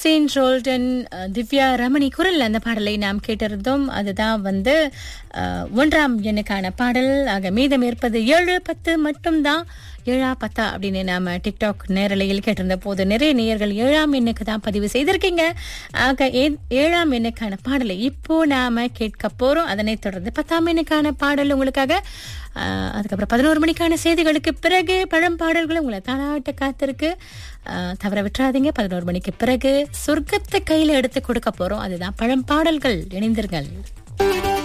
Christian Rolton ah, Divya Ramani குரல் அந்த பாடலை நாம் கேட்டிருந்தோம் அதுதான் வந்து அஹ், ஒன்றாம் எண்ணுக்கான பாடல் ஆக மீதம் இருப்பது ஏழு பத்து மட்டும்தான் ஏழா பத்தா அப்படின்னு நாம டிக்டாக் நேரலையில் கேட்டிருந்த போது நிறைய நேயர்கள் ஏழாம் எண்ணுக்கு தான் பதிவு செய்திருக்கீங்க ஆக ஏ- ஏழாம் எண்ணுக்கான பாடலை இப்போ நாம கேட்க போறோம் அதனைத் தொடர்ந்து பத்தாம் எண்ணுக்கான பாடல் உங்களுக்காக ஆஹ், அதுக்கப்புறம் பதினோரு மணிக்கான செய்திகளுக்கு பிறகு பழம் பாடல்களும் உங்களை தாளாட்ட காத்திருக்கு ஆஹ், தவற விட்டுறாதீங்க பதினோரு மணிக்கு பிறகு சொர்க்கத்தை கையில எடுத்து கொடுக்க போறோம் அதுதான் பழம் பாடல்கள் இணைந்திருங்கள்